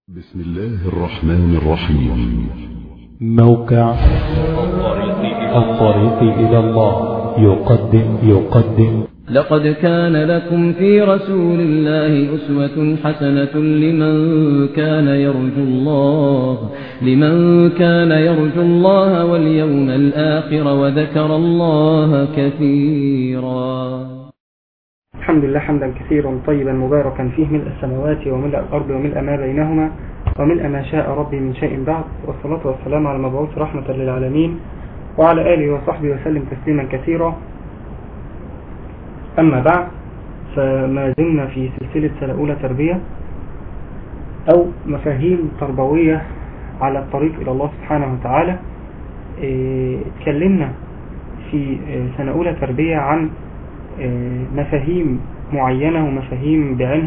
بسم الله الرحمن الرحيم موقع الطريق إلى الله يقدم يقدم لقد كان لكم في رسول الله أسوة حسنة لمن كان يرجو الله لمن كان يرجو الله واليوم الآخر وذكر الله كثيرا الحمد لله حمدا كثيرا طيبا مباركا فيه ملء السماوات وملء الأرض وملء ما بينهما وملء ما شاء ربي من شيء بعد والصلاة والسلام على المبعوث رحمة للعالمين وعلى آله وصحبه وسلم تسليما كثيرا أما بعد فما زلنا في سلسلة سنة أولى تربية أو مفاهيم تربوية على الطريق إلى الله سبحانه وتعالى إيه، اتكلمنا في إيه، سنة أولى تربية عن إيه، مفاهيم معينة ومفاهيم بعينها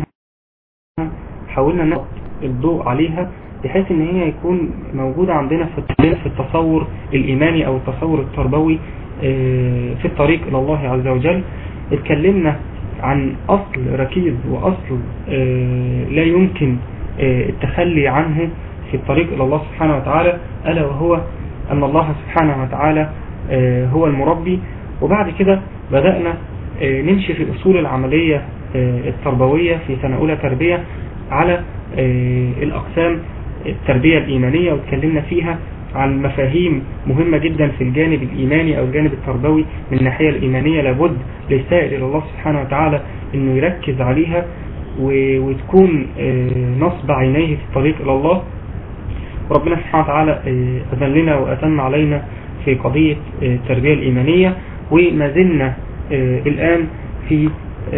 حاولنا نقط الضوء عليها بحيث ان هي يكون موجودة عندنا في في التصور الايماني او التصور التربوي آه، في الطريق الى الله عز وجل اتكلمنا عن اصل ركيز واصل آه، لا يمكن آه، التخلي عنه في الطريق الى الله سبحانه وتعالى الا وهو ان الله سبحانه وتعالى هو المربي وبعد كده بدأنا نمشي في الاصول العملية التربوية في سنة اولى تربية على الأقسام التربية الإيمانية واتكلمنا فيها عن مفاهيم مهمة جدا في الجانب الإيماني أو الجانب التربوي من الناحية الإيمانية لابد للسائل إلى الله سبحانه وتعالى أنه يركز عليها وتكون نصب عينيه في الطريق إلى الله ربنا سبحانه وتعالى أذن لنا وأتم علينا في قضية التربية الإيمانية وما زلنا الآن في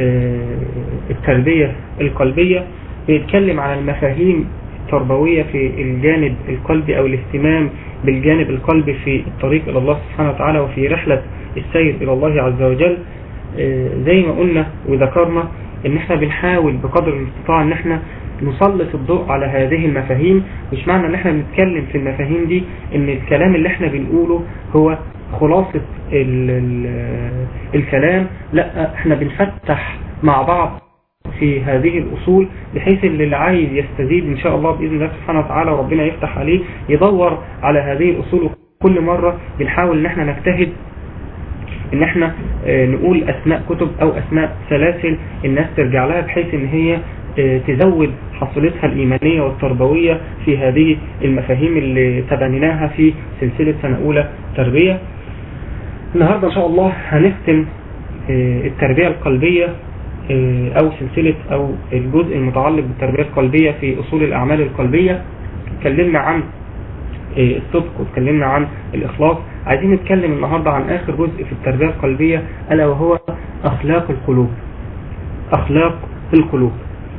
التربية القلبية بيتكلم عن المفاهيم التربوية في الجانب القلبي أو الاهتمام بالجانب القلبي في الطريق إلى الله سبحانه وتعالى وفي رحلة السير إلى الله عز وجل زي ما قلنا وذكرنا ان احنا بنحاول بقدر الاستطاعة ان احنا نسلط الضوء على هذه المفاهيم مش معنى ان احنا بنتكلم في المفاهيم دي ان الكلام اللي احنا بنقوله هو خلاصة ال ال الكلام لا احنا بنفتح مع بعض في هذه الأصول بحيث اللي عايز يستزيد إن شاء الله بإذن الله سبحانه وتعالى وربنا يفتح عليه يدور على هذه الأصول كل مرة بنحاول إن احنا نجتهد إن احنا نقول أسماء كتب أو أسماء سلاسل الناس ترجع لها بحيث إن هي تزود حصيلتها الإيمانية والتربوية في هذه المفاهيم اللي تبنيناها في سلسلة سنة أولى تربية النهاردة إن شاء الله هنختم التربية القلبية او سلسلة او الجزء المتعلق بالتربية القلبية في اصول الاعمال القلبية اتكلمنا عن الصدق واتكلمنا عن الاخلاص عايزين نتكلم النهاردة عن اخر جزء في التربية القلبية الا وهو اخلاق القلوب اخلاق القلوب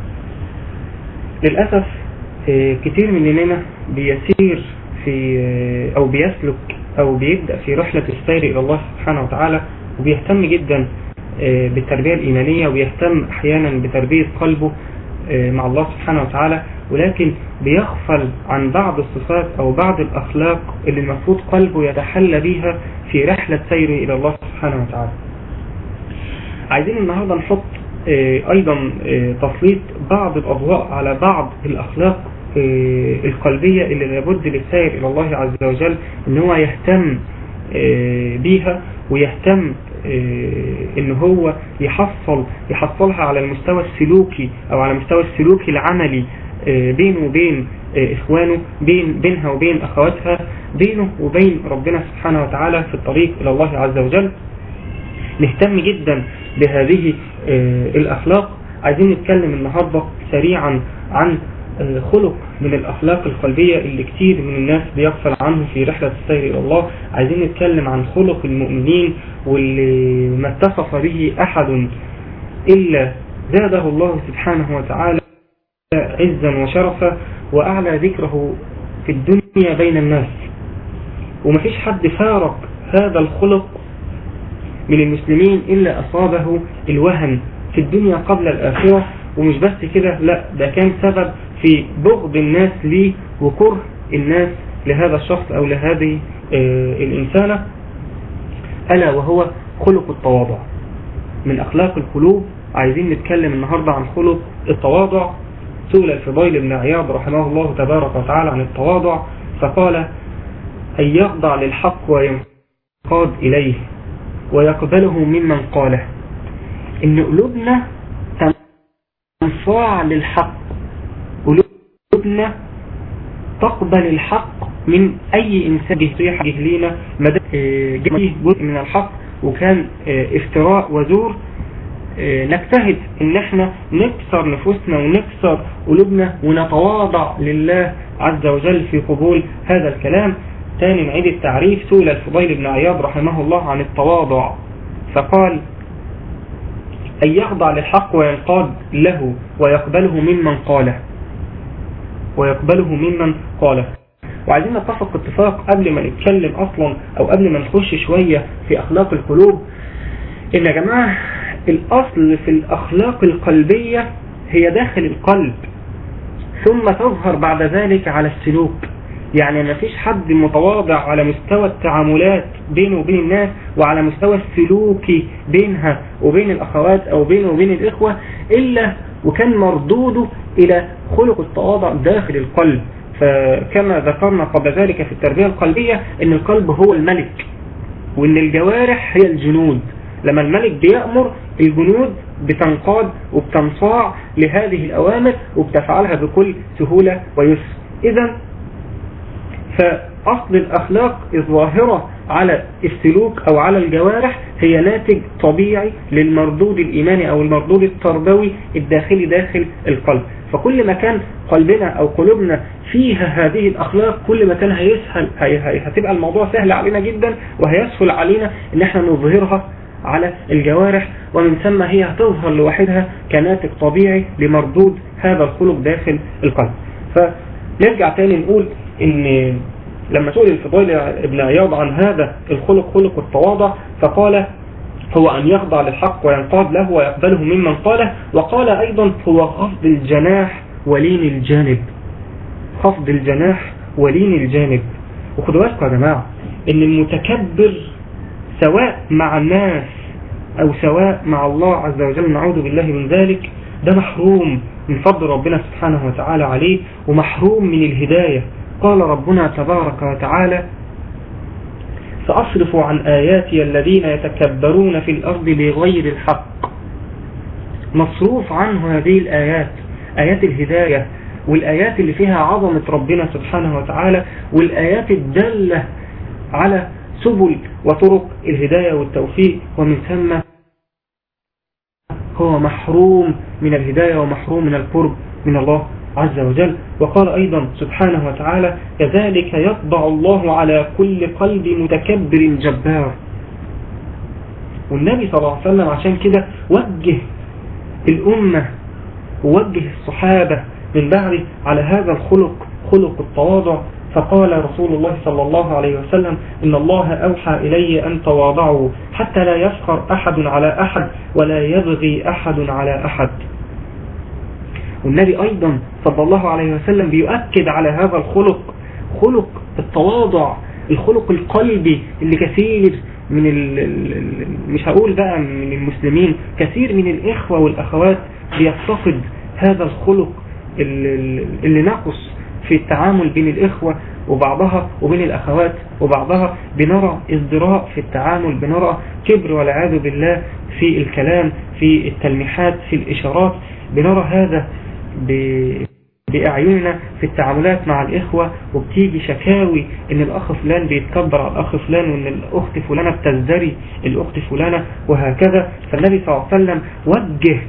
للأسف كتير مننا بيسير في او بيسلك او بيبدأ في رحلة السير الى الله سبحانه وتعالى وبيهتم جدا بالتربية الإيمانية ويهتم أحيانا بتربية قلبه مع الله سبحانه وتعالى ولكن بيغفل عن بعض الصفات أو بعض الأخلاق اللي المفروض قلبه يتحلى بها في رحلة سيره إلى الله سبحانه وتعالى عايزين النهاردة نحط أيضا تسليط بعض الأضواء على بعض الأخلاق القلبية اللي لابد للسائر إلى الله عز وجل أن هو يهتم بيها ويهتم ان هو يحصل يحصلها على المستوى السلوكي او على المستوى السلوكي العملي بينه وبين اخوانه بين بينها وبين اخواتها بينه وبين ربنا سبحانه وتعالى في الطريق الى الله عز وجل نهتم جدا بهذه الاخلاق عايزين نتكلم النهاردة سريعا عن خلق من الأخلاق القلبية اللي كتير من الناس بيغفل عنه في رحلة السير إلى الله عايزين نتكلم عن خلق المؤمنين واللي ما اتصف به أحد إلا زاده الله سبحانه وتعالى عزا وشرفا وأعلى ذكره في الدنيا بين الناس ومفيش حد فارق هذا الخلق من المسلمين إلا أصابه الوهن في الدنيا قبل الآخرة ومش بس كده لا ده كان سبب في بغض الناس ليه وكره الناس لهذا الشخص او لهذه آه الانسانة الا وهو خلق التواضع من اخلاق القلوب عايزين نتكلم النهاردة عن خلق التواضع سئل الفضيل بن عياض رحمه الله تبارك وتعالى عن التواضع فقال أن يخضع للحق وينقاد إليه ويقبله ممن قاله إن قلوبنا تنصاع للحق قلوبنا تقبل الحق من أي إنسان يصيح جهلينا مدى جميع جزء من الحق وكان افتراء وزور نجتهد ان احنا نكسر نفوسنا ونكسر قلوبنا ونتواضع لله عز وجل في قبول هذا الكلام تاني نعيد التعريف سئل الفضيل بن عياض رحمه الله عن التواضع فقال أن يخضع للحق وينقاد له ويقبله ممن قاله ويقبله ممن قاله وعايزين نتفق اتفاق قبل ما نتكلم أصلا أو قبل ما نخش شوية في أخلاق القلوب إن يا جماعة الأصل في الأخلاق القلبية هي داخل القلب ثم تظهر بعد ذلك على السلوك يعني ما فيش حد متواضع على مستوى التعاملات بينه وبين الناس وعلى مستوى السلوكي بينها وبين الأخوات أو بينه وبين الإخوة إلا وكان مردوده إلى خلق التواضع داخل القلب فكما ذكرنا قبل ذلك في التربية القلبية ان القلب هو الملك وان الجوارح هي الجنود لما الملك بيأمر الجنود بتنقاد وبتنصاع لهذه الأوامر وبتفعلها بكل سهولة ويسر إذا فأصل الأخلاق الظاهرة على السلوك أو على الجوارح هي ناتج طبيعي للمردود الإيماني أو المردود التربوي الداخلي داخل القلب فكل ما كان قلبنا أو قلوبنا فيها هذه الأخلاق كل ما كان هيسهل هي هتبقى الموضوع سهل علينا جدا وهيسهل علينا ان احنا نظهرها على الجوارح ومن ثم هي هتظهر لوحدها كناتج طبيعي لمردود هذا الخلق داخل القلب فنرجع تاني نقول ان لما سئل الفضيل ابن عياض عن هذا الخلق خلق التواضع فقال هو أن يخضع للحق وينقاد له ويقبله ممن قاله وقال أيضا هو خفض الجناح ولين الجانب خفض الجناح ولين الجانب وخدوا بالكم يا جماعة ان المتكبر سواء مع الناس او سواء مع الله عز وجل نعوذ بالله من ذلك ده محروم من فضل ربنا سبحانه وتعالى عليه ومحروم من الهداية قال ربنا تبارك وتعالى سأصرف عن آياتي الذين يتكبرون في الأرض بغير الحق مصروف عنه هذه الآيات آيات الهداية والآيات اللي فيها عظمة ربنا سبحانه وتعالى والآيات الدالة على سبل وطرق الهداية والتوفيق ومن ثم هو محروم من الهداية ومحروم من القرب من الله عز وجل وقال أيضا سبحانه وتعالى كذلك يطبع الله على كل قلب متكبر جبار والنبي صلى الله عليه وسلم عشان كده وجه الأمة ووجه الصحابة من بعد على هذا الخلق خلق التواضع فقال رسول الله صلى الله عليه وسلم إن الله أوحى إلي أن تواضعوا حتى لا يفخر أحد على أحد ولا يبغي أحد على أحد والنبي أيضا صلى الله عليه وسلم بيؤكد على هذا الخلق خلق التواضع الخلق القلبي اللي كثير من ال مش هقول بقى من المسلمين كثير من الإخوة والأخوات بيفتقد هذا الخلق اللي نقص في التعامل بين الإخوة وبعضها وبين الأخوات وبعضها بنرى ازدراء في التعامل بنرى كبر والعياذ بالله في الكلام في التلميحات في الإشارات بنرى هذا بأعيننا في التعاملات مع الإخوة وبتيجي شكاوي إن الأخ فلان بيتكبر على الأخ فلان وإن الأخت فلانة بتزدري الأخت فلانة وهكذا فالنبي صلى الله عليه وسلم وجه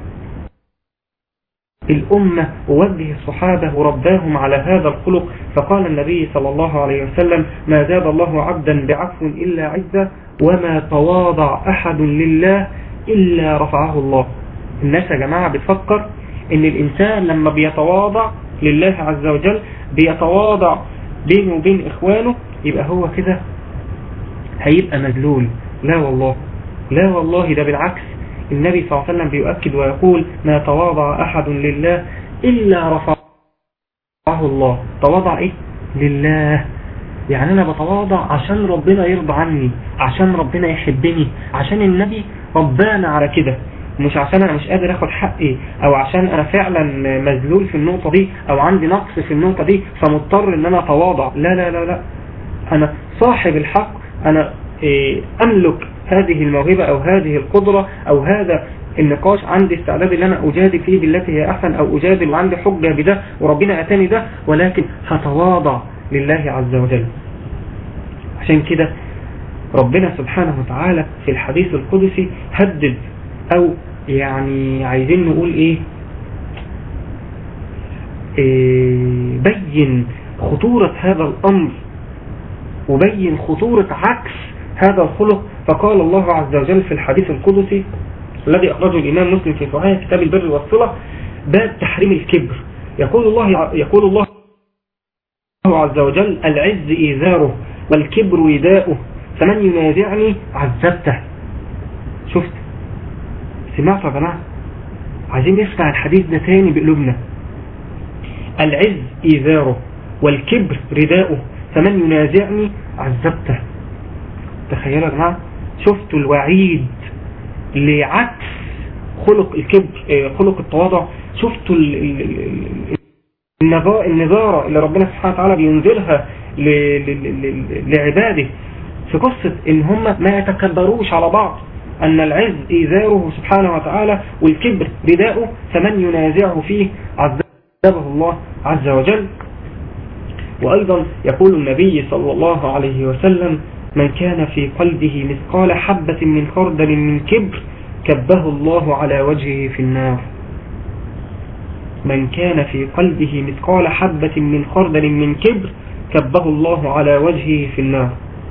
الأمة ووجه الصحابة ورباهم على هذا الخلق فقال النبي صلى الله عليه وسلم ما زاد الله عبدا بعفو إلا عزة وما تواضع أحد لله إلا رفعه الله الناس يا جماعة بتفكر ان الإنسان لما بيتواضع لله عز وجل بيتواضع بينه وبين إخوانه يبقى هو كده هيبقى مذلول لا والله لا والله ده بالعكس النبي صلى الله عليه وسلم بيؤكد ويقول ما تواضع أحد لله إلا رفعه الله تواضع إيه لله يعني أنا بتواضع عشان ربنا يرضى عني عشان ربنا يحبني عشان النبي ربانا على كده مش عشان انا مش قادر اخد حقي او عشان انا فعلا مذلول في النقطة دي او عندي نقص في النقطة دي فمضطر ان انا اتواضع لا لا لا لا انا صاحب الحق انا إيه، املك هذه الموهبة او هذه القدرة او هذا النقاش عندي استعداد ان انا اجادل فيه بالتي هي احسن او اجادل وعندي حجة بده وربنا اتاني ده ولكن هتواضع لله عز وجل عشان كده ربنا سبحانه وتعالى في الحديث القدسي هدد او يعني عايزين نقول ايه, إيه بين خطورة هذا الامر وبين خطورة عكس هذا الخلق فقال الله عز وجل في الحديث القدسي الذي أخرجه الإمام مسلم في صحيح كتاب البر والصلة باب تحريم الكبر يقول الله يقول الله عز وجل العز إيذاره والكبر وداؤه فمن ينازعني عذبته شفت سمعت يا جماعة عايزين نسمع الحديث ده تاني بقلوبنا العز إيذاره والكبر رداؤه فمن ينازعني عذبته تخيلوا يا جماعة شفتوا الوعيد لعكس خلق الكبر خلق التواضع شفتوا النظارة اللي ربنا سبحانه وتعالى بينزلها لعباده في قصة ان هم ما يتكبروش على بعض ان العز ايذاره سبحانه وتعالى والكبر رداؤه فمن ينازعه فيه عذبه الله عز وجل وأيضا يقول النبي صلى الله عليه وسلم من كان في قلبه مثقال حبة من خردل من كبر كبه الله على وجهه في النار من كان في قلبه مثقال حبة من خردل من كبر كبه الله على وجهه في النار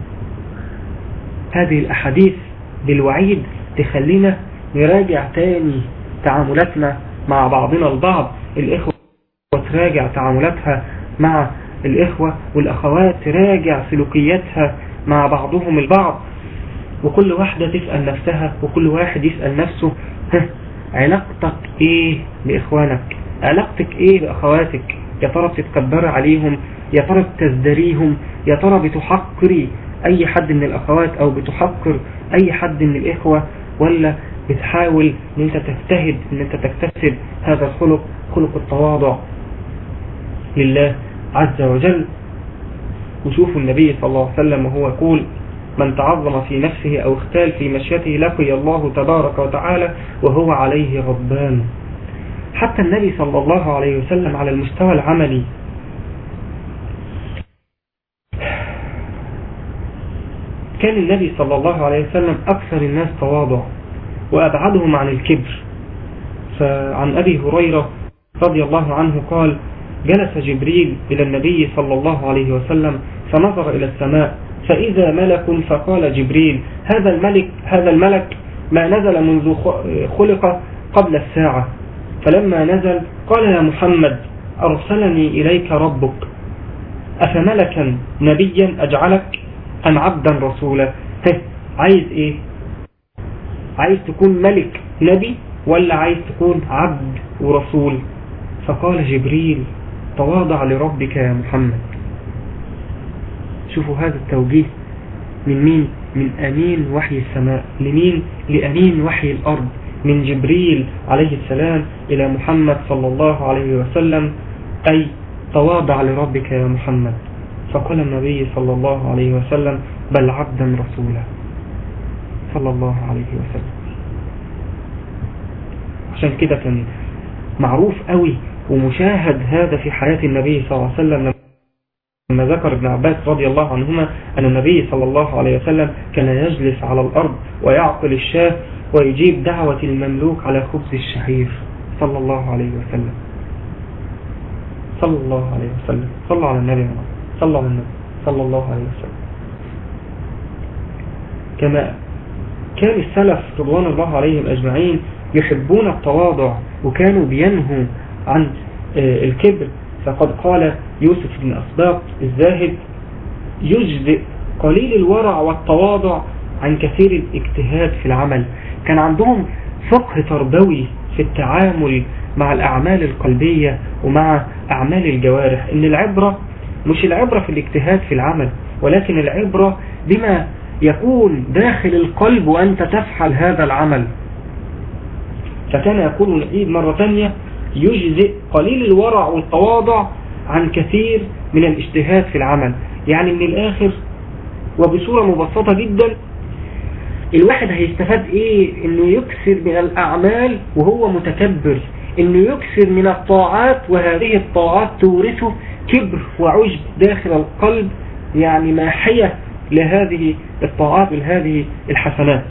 هذه الأحاديث بالوعيد تخلينا نراجع تاني تعاملاتنا مع بعضنا البعض الإخوة تراجع تعاملاتها مع الإخوة والأخوات تراجع سلوكياتها مع بعضهم البعض وكل واحدة تسأل نفسها وكل واحد يسأل نفسه علاقتك ايه بإخوانك علاقتك ايه بأخواتك يا ترى بتتكبر عليهم يا ترى بتزدريهم يا ترى بتحقري اي حد من الاخوات او بتحقر اي حد من الاخوة ولا بتحاول ان انت تجتهد ان انت تكتسب هذا الخلق خلق التواضع لله عز وجل وشوفوا النبي صلى الله عليه وسلم وهو يقول من تعظم في نفسه أو اختال في مشيته لقي الله تبارك وتعالى وهو عليه غضبان حتى النبي صلى الله عليه وسلم على المستوى العملي كان النبي صلى الله عليه وسلم أكثر الناس تواضع وأبعدهم عن الكبر فعن أبي هريرة رضي الله عنه قال جلس جبريل إلى النبي صلى الله عليه وسلم فنظر إلى السماء فإذا ملك فقال جبريل هذا الملك هذا الملك ما نزل منذ خلق قبل الساعة فلما نزل قال يا محمد أرسلني إليك ربك أفملكا نبيا أجعلك أم عبدا رسولا عايز إيه عايز تكون ملك نبي ولا عايز تكون عبد ورسول فقال جبريل تواضع لربك يا محمد شوفوا هذا التوجيه من مين من أمين وحي السماء لمين لأمين وحي الأرض من جبريل عليه السلام إلى محمد صلى الله عليه وسلم أي تواضع لربك يا محمد فقال النبي صلى الله عليه وسلم بل عبدا رسولا صلى الله عليه وسلم عشان كده كان معروف قوي ومشاهد هذا في حياة النبي صلى الله عليه وسلم لما ذكر ابن عباس رضي الله عنهما أن النبي صلى الله عليه وسلم كان يجلس على الأرض ويعقل الشاه ويجيب دعوة المملوك على خبز الشعير صلى الله عليه وسلم صلى الله عليه وسلم صلى على النبي صلى على النبي صلى الله عليه وسلم كما كان السلف رضوان الله عليهم أجمعين يحبون التواضع وكانوا بينهوا عن الكبر فقد قال يوسف بن أسباط الزاهد يجزئ قليل الورع والتواضع عن كثير الاجتهاد في العمل كان عندهم فقه تربوي في التعامل مع الأعمال القلبية ومع أعمال الجوارح إن العبرة مش العبرة في الاجتهاد في العمل ولكن العبرة بما يكون داخل القلب وأنت تفعل هذا العمل فكان يقول نعيد مرة ثانية يجزئ قليل الورع والتواضع عن كثير من الاجتهاد في العمل يعني من الآخر وبصورة مبسطة جدا الواحد هيستفاد ايه انه يكسر من الاعمال وهو متكبر انه يكسر من الطاعات وهذه الطاعات تورثه كبر وعجب داخل القلب يعني ماحية لهذه الطاعات ولهذه الحسنات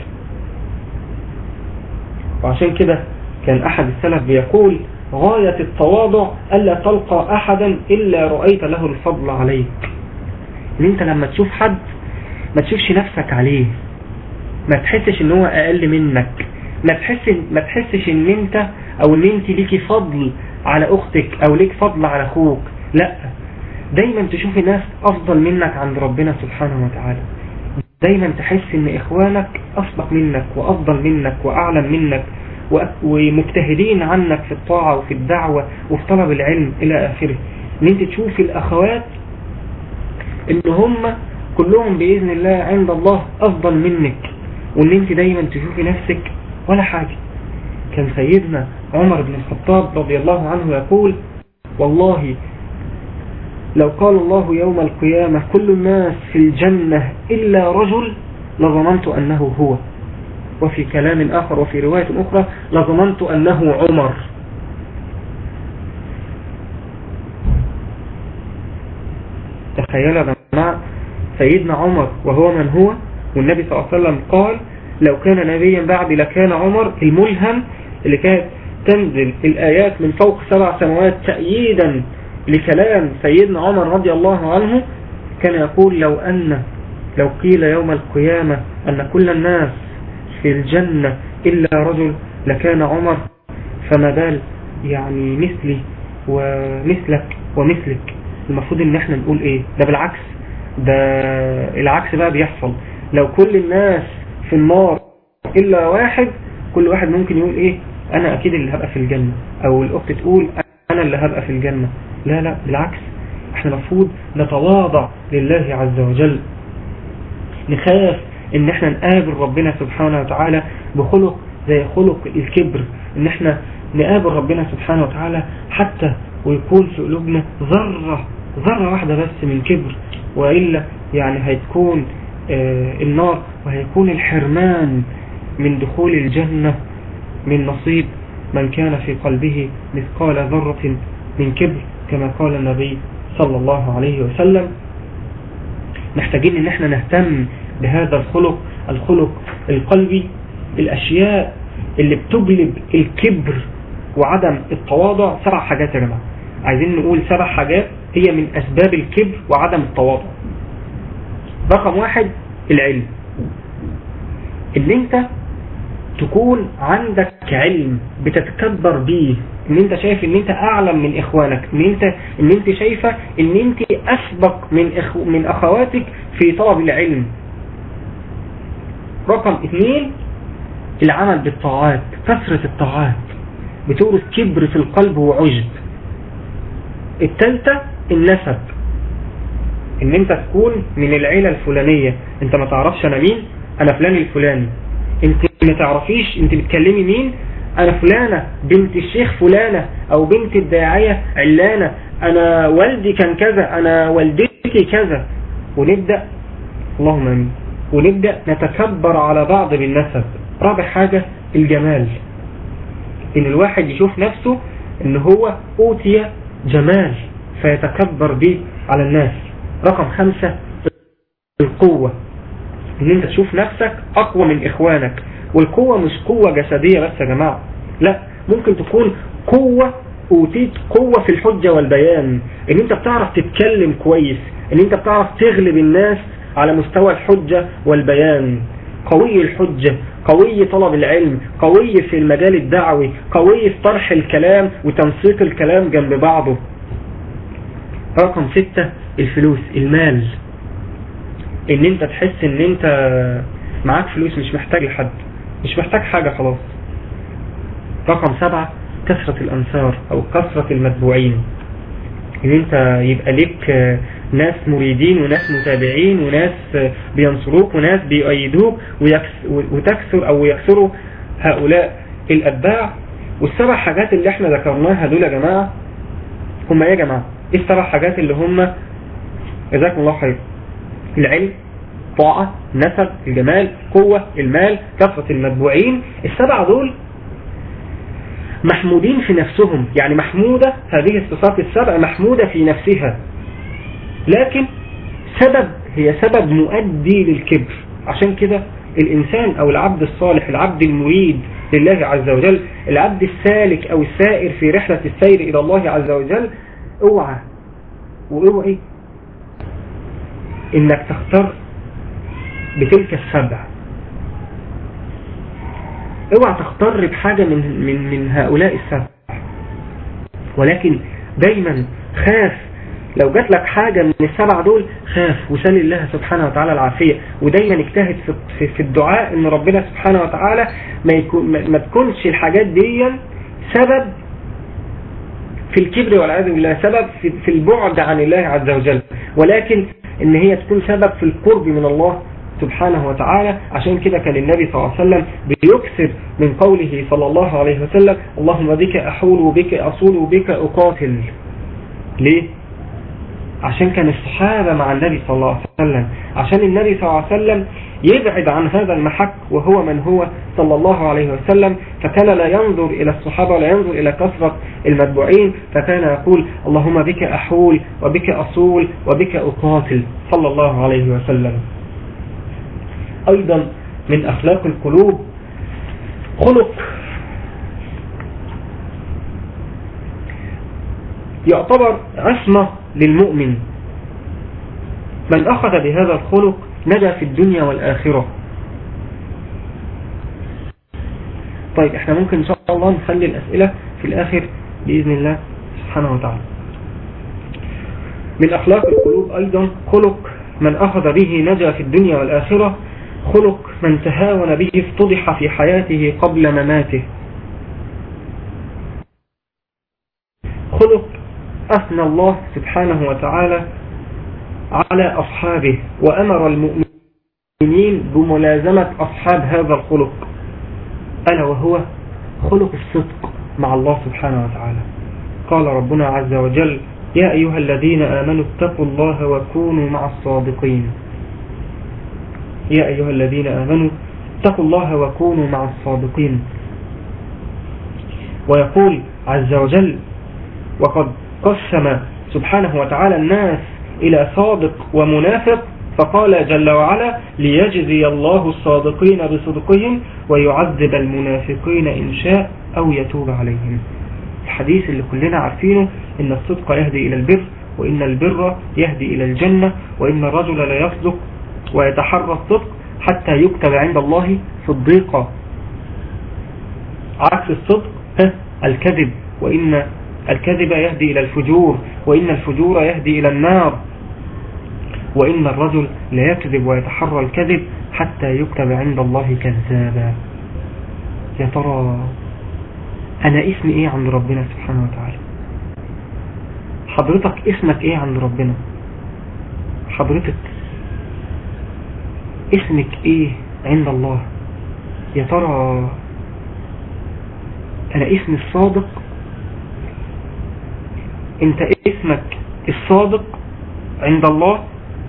وعشان كده كان احد السلف بيقول غاية التواضع ألا تلقى أحدا إلا رأيت له الفضل عليك ان انت لما تشوف حد ما تشوفش نفسك عليه ما تحسش ان هو اقل منك ما تحس ما تحسش ان انت او ان انت ليكي فضل على اختك او ليك فضل على اخوك لا دايما تشوف ناس افضل منك عند ربنا سبحانه وتعالى دايما تحس ان اخوانك اسبق منك وافضل منك واعلم منك ومجتهدين عنك في الطاعة وفي الدعوة وفي طلب العلم الى اخره ان انت تشوف الاخوات ان هم كلهم باذن الله عند الله افضل منك وان انت دايما تشوفي نفسك ولا حاجة كان سيدنا عمر بن الخطاب رضي الله عنه يقول والله لو قال الله يوم القيامة كل الناس في الجنة إلا رجل لظننت أنه هو وفي كلام آخر وفي رواية أخرى لظننت أنه عمر تخيل يا جماعة سيدنا عمر وهو من هو والنبي صلى الله عليه وسلم قال لو كان نبيا بعد لكان عمر الملهم اللي كانت تنزل الآيات من فوق سبع سماوات تأييدا لكلام سيدنا عمر رضي الله عنه كان يقول لو أن لو قيل يوم القيامة أن كل الناس في الجنة إلا رجل لكان عمر فما بال يعني مثلي ومثلك ومثلك المفروض ان احنا نقول ايه ده بالعكس ده العكس بقى بيحصل لو كل الناس في النار إلا واحد كل واحد ممكن يقول إيه أنا أكيد اللي هبقى في الجنة أو الأخت تقول أنا اللي هبقى في الجنة لا لا بالعكس احنا المفروض نتواضع لله عز وجل نخاف ان احنا نقابل ربنا سبحانه وتعالى بخلق زي خلق الكبر ان احنا نقابل ربنا سبحانه وتعالى حتى ويكون في قلوبنا ذرة ذرة واحدة بس من كبر وإلا يعني هتكون آه النار وهيكون الحرمان من دخول الجنة من نصيب من كان في قلبه مثقال ذرة من كبر كما قال النبي صلى الله عليه وسلم محتاجين ان احنا نهتم بهذا الخلق الخلق القلبي الاشياء اللي بتجلب الكبر وعدم التواضع سبع حاجات يا جماعة عايزين نقول سبع حاجات هي من اسباب الكبر وعدم التواضع رقم واحد العلم ان انت تكون عندك علم بتتكبر بيه ان انت شايف ان انت اعلم من اخوانك ان انت ان انت شايفة ان انت اسبق من اخو من اخواتك في طلب العلم رقم اثنين العمل بالطاعات كثرة الطاعات بتورث كبر في القلب وعجب الثالثة النسب ان انت تكون من العيلة الفلانية انت ما تعرفش انا مين انا فلان الفلاني انت ما تعرفيش انت بتكلمي مين انا فلانة بنت الشيخ فلانة او بنت الداعية علانة انا والدي كان كذا انا والدتي كذا ونبدأ اللهم امين ونبدأ نتكبر على بعض بالنسب رابع حاجة الجمال ان الواحد يشوف نفسه ان هو اوتي جمال فيتكبر به على الناس رقم خمسة القوة ان انت تشوف نفسك اقوى من اخوانك والقوة مش قوة جسدية بس يا جماعة لا ممكن تكون قوة اوتيت قوة في الحجة والبيان ان انت بتعرف تتكلم كويس ان انت بتعرف تغلب الناس على مستوى الحجة والبيان قوي الحجة قوي طلب العلم قوي في المجال الدعوي قوي في طرح الكلام وتنسيق الكلام جنب بعضه رقم ستة الفلوس المال ان انت تحس ان انت معاك فلوس مش محتاج لحد مش محتاج حاجة خلاص رقم سبعة كثرة الانصار او كثرة المتبوعين ان انت يبقى ليك ناس مريدين وناس متابعين وناس بينصروك وناس بيؤيدوك وتكسر او يكسروا هؤلاء الاتباع والسبع حاجات اللي احنا ذكرناها دول يا جماعة هم ايه يا جماعة ايه السبع حاجات اللي هم جزاكم الله خير العلم طاعة نسب الجمال قوة المال كثرة المتبوعين السبعة دول محمودين في نفسهم يعني محمودة هذه الصفات السبع محمودة في نفسها لكن سبب هي سبب مؤدي للكبر عشان كده الإنسان أو العبد الصالح العبد المريد لله عز وجل العبد السالك أو السائر في رحلة السير إلى الله عز وجل اوعى واوعي انك تختار بتلك السبع اوعى تختار بحاجة من, من, من هؤلاء السبع ولكن دايما خاف لو جات لك حاجة من السبع دول خاف وسال الله سبحانه وتعالى العافية ودايما اجتهد في, في الدعاء ان ربنا سبحانه وتعالى ما, يكون ما تكونش الحاجات دي سبب في الكبر والعياذ بالله سبب في, في البعد عن الله عز وجل ولكن ان هي تكون سبب في القرب من الله سبحانه وتعالى عشان كده كان النبي صلى الله عليه وسلم بيكثر من قوله صلى الله عليه وسلم اللهم بك أحول وبك أصول وبك أقاتل ليه؟ عشان كان الصحابة مع النبي صلى الله عليه وسلم عشان النبي صلى الله عليه وسلم يبعد عن هذا المحك وهو من هو صلى الله عليه وسلم فكان لا ينظر إلى الصحابة ولا ينظر إلى كثرة المتبوعين فكان يقول اللهم بك أحول وبك أصول وبك أقاتل صلى الله عليه وسلم أيضا من أخلاق القلوب خلق يعتبر عصمة للمؤمن من أخذ بهذا الخلق نجا في الدنيا والآخرة طيب احنا ممكن ان شاء الله نخلي الأسئلة في الآخر بإذن الله سبحانه وتعالى من أخلاق القلوب أيضا خلق من أخذ به نجا في الدنيا والآخرة خلق من تهاون به افتضح في حياته قبل مماته خلق أثنى الله سبحانه وتعالى على أصحابه وأمر المؤمنين بملازمة أصحاب هذا الخلق ألا وهو خلق الصدق مع الله سبحانه وتعالى قال ربنا عز وجل يا أيها الذين آمنوا اتقوا الله وكونوا مع الصادقين يا أيها الذين آمنوا اتقوا الله وكونوا مع الصادقين ويقول عز وجل وقد قسم سبحانه وتعالى الناس إلى صادق ومنافق فقال جل وعلا ليجزي الله الصادقين بصدقهم ويعذب المنافقين إن شاء أو يتوب عليهم الحديث اللي كلنا عارفينه إن الصدق يهدي إلى البر وإن البر يهدي إلى الجنة وإن الرجل لا يصدق ويتحرى الصدق حتى يكتب عند الله صديقا عكس الصدق الكذب وإن الكذب يهدي إلى الفجور وإن الفجور يهدي إلى النار وإن الرجل لا يكذب ويتحرى الكذب حتى يكتب عند الله كذابا يا ترى أنا اسمي إيه عند ربنا سبحانه وتعالى حضرتك اسمك إيه عند ربنا حضرتك اسمك إيه عند الله يا ترى أنا اسمي الصادق انت اسمك الصادق عند الله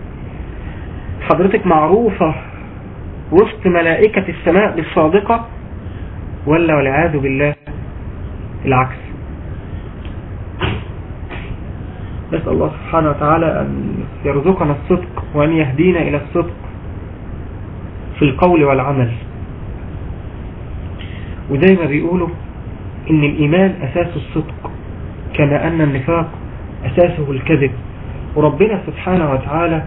حضرتك معروفة وسط ملائكة السماء بالصادقة ولا والعياذ بالله العكس نسأل الله سبحانه وتعالى أن يرزقنا الصدق وأن يهدينا إلى الصدق في القول والعمل وزي ما بيقولوا إن الإيمان أساس الصدق كما أن النفاق أساسه الكذب وربنا سبحانه وتعالى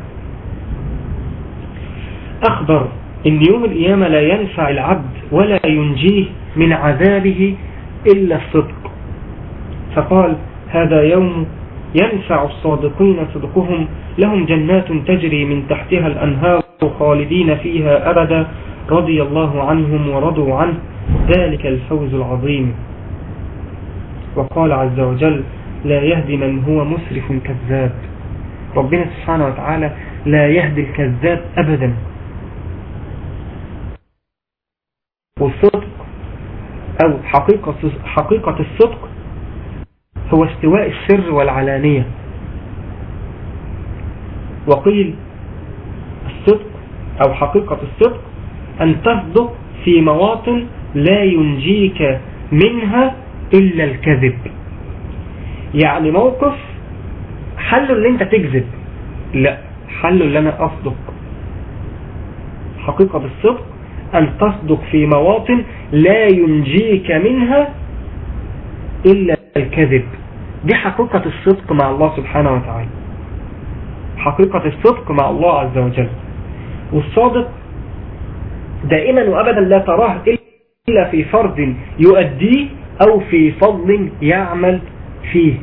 أخبر إن يوم القيامة لا ينفع العبد ولا ينجيه من عذابه إلا الصدق فقال هذا يوم ينفع الصادقين صدقهم لهم جنات تجري من تحتها الأنهار خالدين فيها أبدا رضي الله عنهم ورضوا عنه ذلك الفوز العظيم وقال عز وجل لا يهدي من هو مسرف كذاب ربنا سبحانه وتعالى لا يهدي الكذاب أبدا والصدق أو حقيقة, حقيقة الصدق هو استواء السر والعلانية وقيل الصدق أو حقيقة الصدق أن تصدق في مواطن لا ينجيك منها إلا الكذب يعني موقف حله اللي انت تكذب لا حله اللي انا اصدق حقيقة الصدق ان تصدق في مواطن لا ينجيك منها الا الكذب دي حقيقة الصدق مع الله سبحانه وتعالى حقيقة الصدق مع الله عز وجل والصادق دائما وابدا لا تراه الا في فرض يؤديه او في فضل يعمل فيه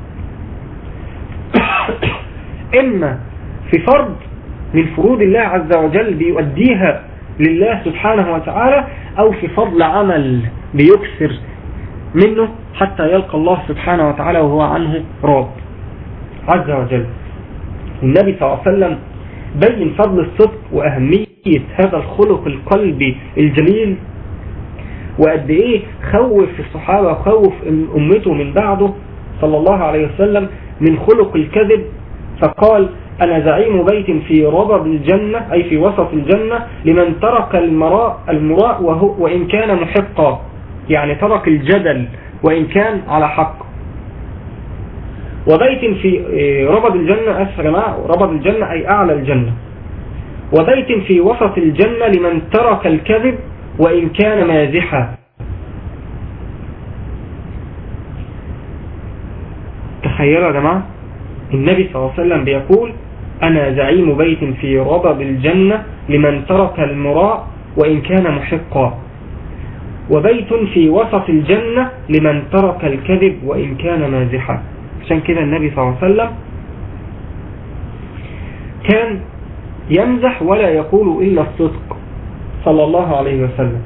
إما في فرض من فروض الله عز وجل بيؤديها لله سبحانه وتعالى أو في فضل عمل بيكسر منه حتى يلقى الله سبحانه وتعالى وهو عنه راض عز وجل النبي صلى الله عليه وسلم بين فضل الصدق وأهمية هذا الخلق القلبي الجليل وقد ايه خوف الصحابة وخوف امته من بعده صلى الله عليه وسلم من خلق الكذب فقال أنا زعيم بيت في ربب الجنة أي في وسط الجنة لمن ترك المراء, المراء وهو وإن كان محقا يعني ترك الجدل وإن كان على حق وبيت في ربب الجنة أسفل جماعة ربب الجنة أي أعلى الجنة وبيت في وسط الجنة لمن ترك الكذب وإن كان مازحا تخيلوا يا جماعة النبي صلى الله عليه وسلم بيقول أنا زعيم بيت في ربب الجنة لمن ترك المراء وإن كان محقا وبيت في وسط الجنة لمن ترك الكذب وإن كان مازحا عشان كده النبي صلى الله عليه وسلم كان يمزح ولا يقول إلا الصدق صلى الله عليه وسلم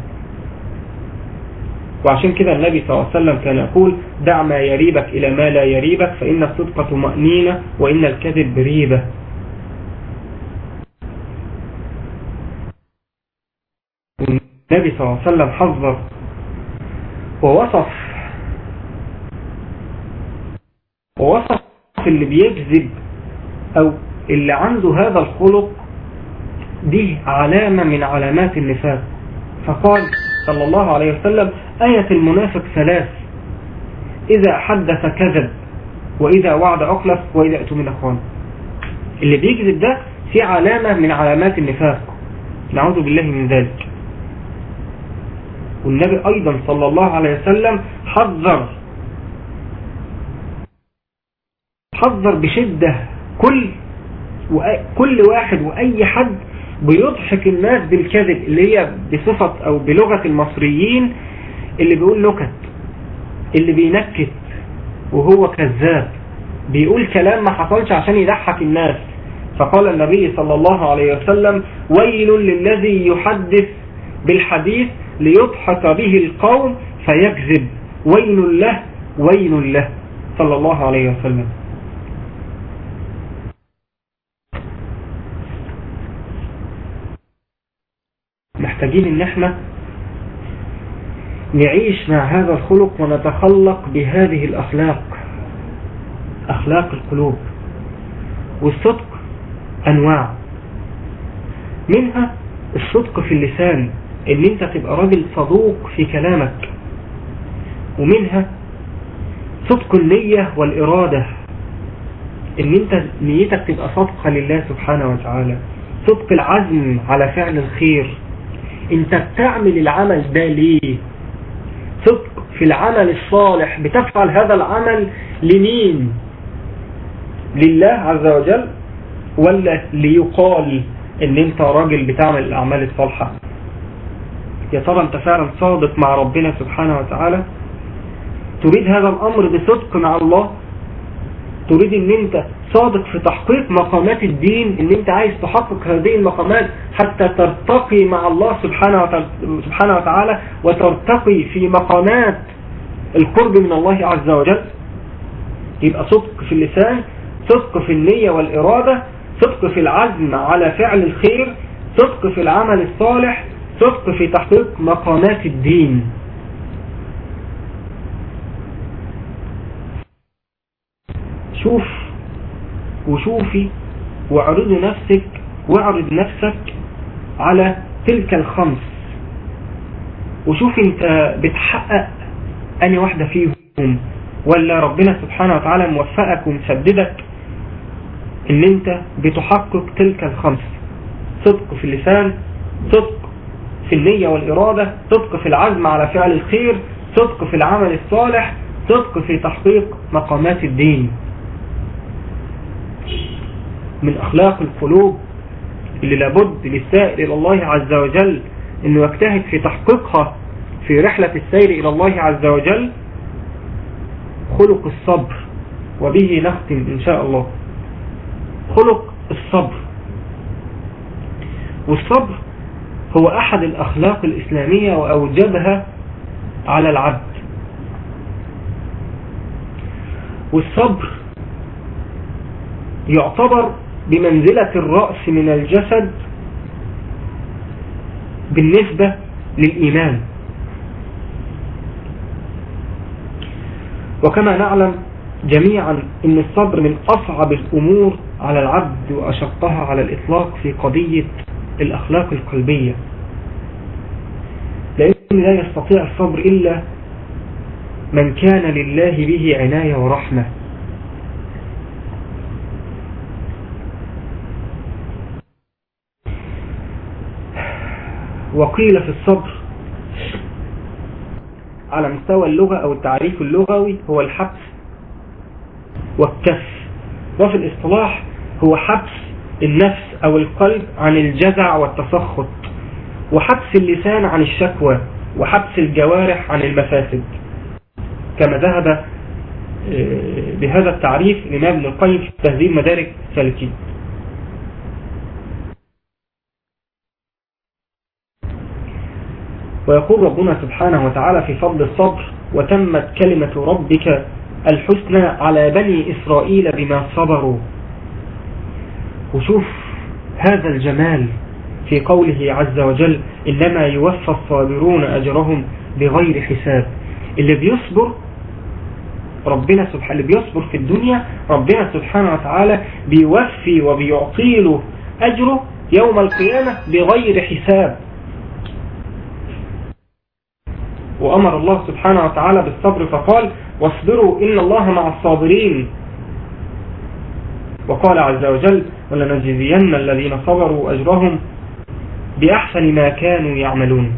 وعشان كده النبي صلى الله عليه وسلم كان يقول دع ما يريبك إلى ما لا يريبك فإن الصدق طمأنينة وإن الكذب ريبة النبي صلى الله عليه وسلم حذر ووصف ووصف اللي بيكذب أو اللي عنده هذا الخلق دي علامة من علامات النفاق فقال صلى الله عليه وسلم آية المنافق ثلاث إذا حدث كذب وإذا وعد أخلف وإذا أتمنى خان اللي بيكذب ده في علامة من علامات النفاق نعوذ بالله من ذلك والنبي أيضا صلى الله عليه وسلم حذر حذر بشدة كل كل واحد وأي حد بيضحك الناس بالكذب اللي هي بصفة أو بلغة المصريين اللي بيقول نكت اللي بينكت وهو كذاب بيقول كلام ما حصلش عشان يضحك الناس فقال النبي صلى الله عليه وسلم ويل للذي يحدث بالحديث ليضحك به القوم فيكذب ويل له ويل له صلى الله عليه وسلم محتاجين ان احنا نعيش مع هذا الخلق ونتخلق بهذه الاخلاق اخلاق القلوب والصدق انواع منها الصدق في اللسان ان انت تبقى راجل صدوق في كلامك ومنها صدق النية والإرادة ان انت نيتك تبقى صدقة لله سبحانه وتعالى صدق العزم على فعل الخير انت بتعمل العمل ده ليه صدق في العمل الصالح بتفعل هذا العمل لمين لله عز وجل ولا ليقال ان انت راجل بتعمل الاعمال الصالحة يا ترى انت فعلا صادق مع ربنا سبحانه وتعالى تريد هذا الامر بصدق مع الله تريد ان انت صادق في تحقيق مقامات الدين ان انت عايز تحقق هذه المقامات حتى ترتقي مع الله سبحانه وتعالى, سبحانه وتعالى وترتقي في مقامات القرب من الله عز وجل يبقى صدق في اللسان صدق في النية والإرادة صدق في العزم على فعل الخير صدق في العمل الصالح صدق في تحقيق مقامات الدين شوف وشوفي واعرضي نفسك واعرض نفسك على تلك الخمس وشوف انت بتحقق اني واحدة فيهم ولا ربنا سبحانه وتعالى موفقك ومسددك ان انت بتحقق تلك الخمس صدق في اللسان صدق في النية والإرادة صدق في العزم على فعل الخير صدق في العمل الصالح صدق في تحقيق مقامات الدين من أخلاق القلوب اللي لابد للسائل إلى الله عز وجل أنه يجتهد في تحقيقها في رحلة السير إلى الله عز وجل خلق الصبر وبه نختم إن شاء الله خلق الصبر والصبر هو أحد الأخلاق الإسلامية وأوجبها على العبد والصبر يعتبر بمنزلة الرأس من الجسد بالنسبة للإيمان وكما نعلم جميعا ان الصبر من اصعب الامور على العبد واشقها على الاطلاق في قضية الاخلاق القلبية لان لا يستطيع الصبر الا من كان لله به عناية ورحمة وقيل في الصبر على مستوى اللغة او التعريف اللغوي هو الحبس والكف وفي الاصطلاح هو حبس النفس او القلب عن الجزع والتسخط وحبس اللسان عن الشكوى وحبس الجوارح عن المفاسد كما ذهب بهذا التعريف الإمام ابن القيم في تهذيب مدارك السالكين ويقول ربنا سبحانه وتعالى في فضل الصبر وتمت كلمة ربك الحسنى على بني إسرائيل بما صبروا وشوف هذا الجمال في قوله عز وجل إنما يوفى الصابرون أجرهم بغير حساب اللي بيصبر ربنا سبحانه اللي بيصبر في الدنيا ربنا سبحانه وتعالى بيوفي وبيعطي له أجره يوم القيامة بغير حساب وأمر الله سبحانه وتعالى بالصبر فقال واصبروا إن الله مع الصابرين وقال عز وجل ولنجزين الذين صبروا أجرهم بأحسن ما كانوا يعملون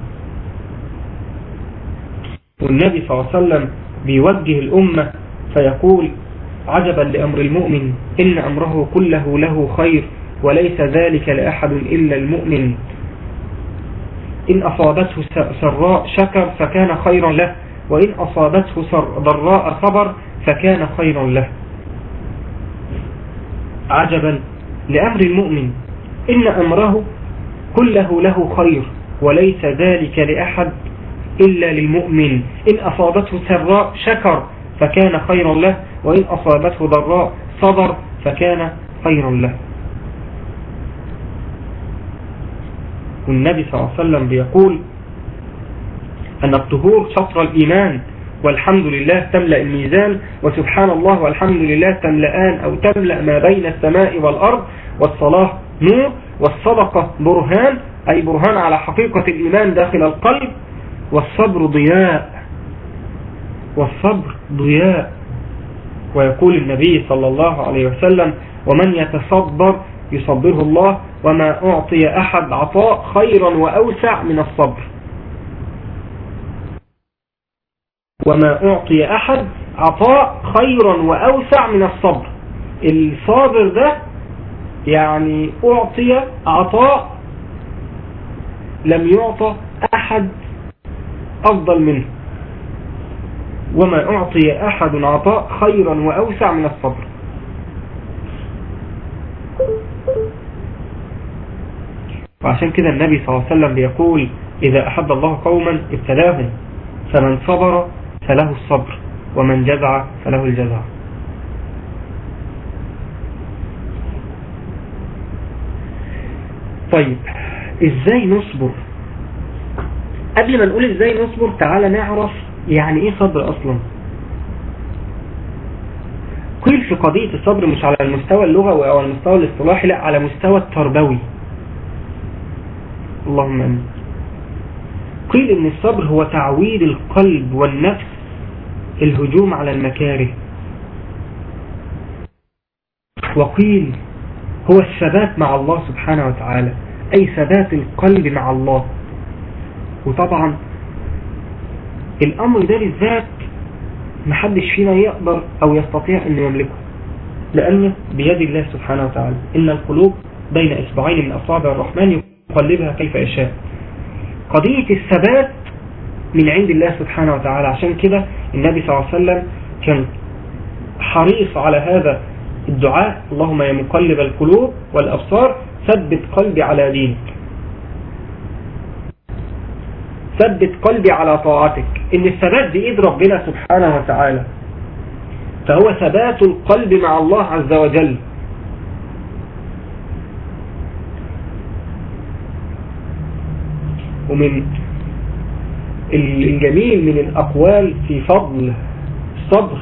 والنبي صلى الله عليه وسلم بيوجه الأمة فيقول عجبا لأمر المؤمن إن أمره كله له خير وليس ذلك لأحد إلا المؤمن إن أصابته سراء شكر فكان خيرا له وإن أصابته ضراء صبر فكان خيرا له عجبا لأمر المؤمن إن أمره كله له خير وليس ذلك لأحد إلا للمؤمن إن أصابته سراء شكر فكان خيرا له وإن أصابته ضراء صبر فكان خيرا له والنبي صلى الله عليه وسلم بيقول أن الطهور شطر الإيمان والحمد لله تملأ الميزان وسبحان الله والحمد لله تملأان أو تملأ ما بين السماء والأرض والصلاة نور والصدقة برهان أي برهان على حقيقة الإيمان داخل القلب والصبر ضياء والصبر ضياء ويقول النبي صلى الله عليه وسلم ومن يتصبر يصبره الله وما أعطي أحد عطاء خيرا وأوسع من الصبر وما أعطي أحد عطاء خيرا وأوسع من الصبر الصابر ده يعني أعطي عطاء لم يعطى أحد أفضل منه وما أعطي أحد عطاء خيرا وأوسع من الصبر وعشان كده النبي صلى الله عليه وسلم بيقول إذا أحب الله قوما ابتلاهم فمن صبر فله الصبر ومن جزع فله الجزع طيب ازاي نصبر قبل ما نقول ازاي نصبر تعالى نعرف يعني ايه صبر اصلا قيل في قضية الصبر مش على المستوى اللغوي او المستوى الاصطلاحي لا على مستوى التربوي اللهم امين قيل ان الصبر هو تعويد القلب والنفس الهجوم على المكاره وقيل هو الثبات مع الله سبحانه وتعالى أي ثبات القلب مع الله وطبعا الأمر ده بالذات محدش فينا يقدر أو يستطيع أن يملكه لأنه بيد الله سبحانه وتعالى إن القلوب بين إصبعين من أصابع الرحمن يقلبها كيف يشاء قضية الثبات من عند الله سبحانه وتعالى عشان كده النبي صلى الله عليه وسلم كان حريص على هذا الدعاء اللهم يا مقلب القلوب والأبصار ثبت قلبي على دينك ثبت قلبي على طاعتك ان الثبات بإيد ربنا سبحانه وتعالى فهو ثبات القلب مع الله عز وجل ومن الجميل من الأقوال في فضل الصبر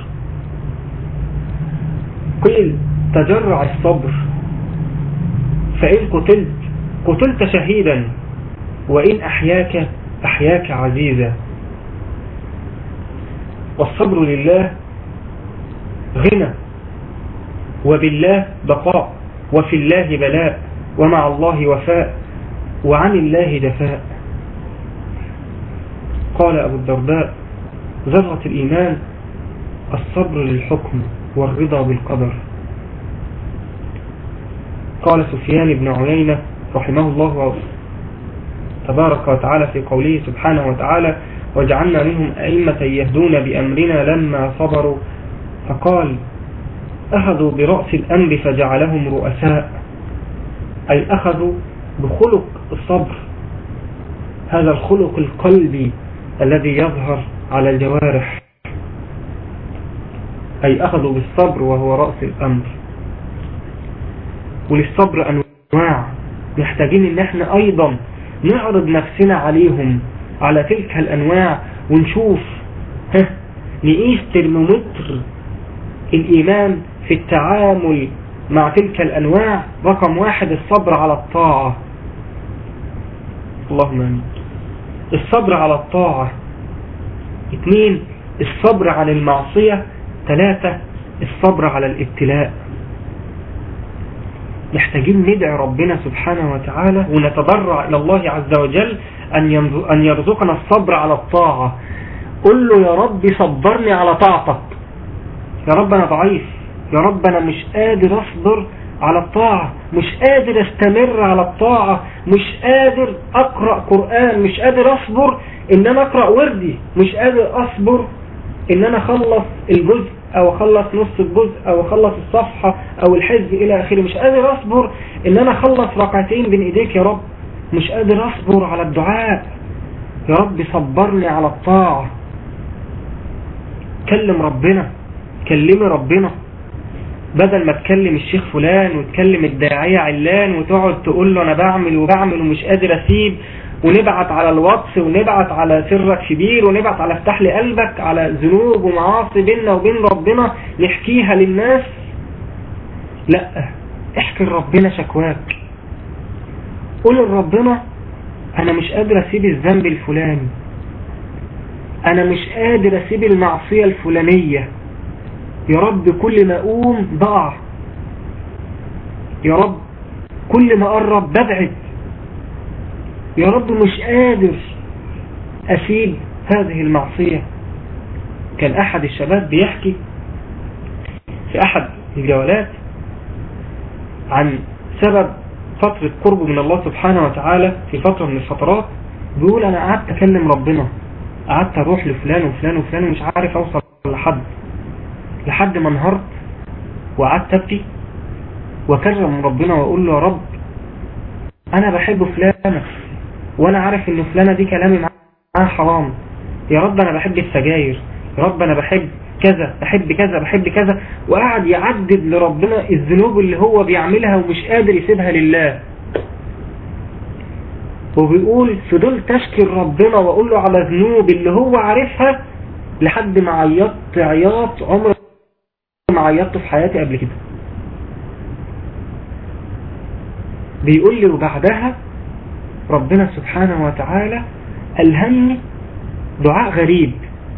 قيل تجرع الصبر فإن قتلت قتلت شهيدا وإن أحياك أحياك عزيزا والصبر لله غنى وبالله بقاء وفي الله بلاء ومع الله وفاء وعن الله دفاء قال أبو الدرداء ذرة الإيمان الصبر للحكم والرضا بالقدر قال سفيان بن عيينة رحمه الله تبارك وتعالى في قوله سبحانه وتعالى وجعلنا منهم أئمة يهدون بأمرنا لما صبروا فقال أخذوا برأس الأمر فجعلهم رؤساء أي أخذوا بخلق الصبر هذا الخلق القلبي الذي يظهر على الجوارح أي أخذوا بالصبر وهو رأس الأمر وللصبر أنواع محتاجين ان احنا ايضا نعرض نفسنا عليهم على تلك الانواع ونشوف ها نقيس ترمومتر الايمان في التعامل مع تلك الانواع رقم واحد الصبر على الطاعة اللهم امين الصبر على الطاعة اثنين الصبر عن المعصية ثلاثة الصبر على الابتلاء محتاجين ندعي ربنا سبحانه وتعالى ونتضرع إلى الله عز وجل أن يرزقنا الصبر على الطاعة قل له يا رب صبرني على طاعتك يا رب أنا ضعيف يا رب أنا مش قادر أصبر على الطاعة مش قادر استمر على الطاعة مش قادر أقرأ قرآن مش قادر أصبر إن أنا أقرأ وردي مش قادر أصبر إن أنا أخلص الجزء او اخلص نص الجزء او اخلص الصفحة او الحزب الى اخره مش قادر اصبر ان انا اخلص ركعتين بين ايديك يا رب مش قادر اصبر على الدعاء يا رب صبرني على الطاعة كلم ربنا كلمي ربنا بدل ما تكلم الشيخ فلان وتكلم الداعية علان وتقعد تقول له انا بعمل وبعمل ومش قادر اسيب ونبعت على الواتس ونبعت على سرك كبير ونبعت على افتح لي قلبك على ذنوب ومعاصي بيننا وبين ربنا نحكيها للناس لا احكي لربنا شكواك قول لربنا انا مش قادر اسيب الذنب الفلاني انا مش قادر اسيب المعصية الفلانية يا رب كل ما اقوم ضاع يا رب كل ما اقرب ببعد يا رب مش قادر أسيب هذه المعصية كان أحد الشباب بيحكي في أحد الجولات عن سبب فترة قربه من الله سبحانه وتعالى في فترة من الفترات بيقول أنا قعدت أكلم ربنا قعدت أروح لفلان وفلان وفلان ومش عارف أوصل لحد لحد ما انهارت وقعدت أبكي وأكرم ربنا وأقول له يا رب أنا بحب فلانة وانا عارف ان فلانة دي كلامي معاها حرام يا رب انا بحب السجاير يا رب انا بحب كذا بحب كذا بحب كذا وقعد يعدد لربنا الذنوب اللي هو بيعملها ومش قادر يسيبها لله وبيقول فضلت اشكر ربنا واقول له على ذنوب اللي هو عارفها لحد ما عيطت عياط عمر ما عيطت في حياتي قبل كده بيقول لي وبعدها ربنا سبحانه وتعالى ألهمني دعاء غريب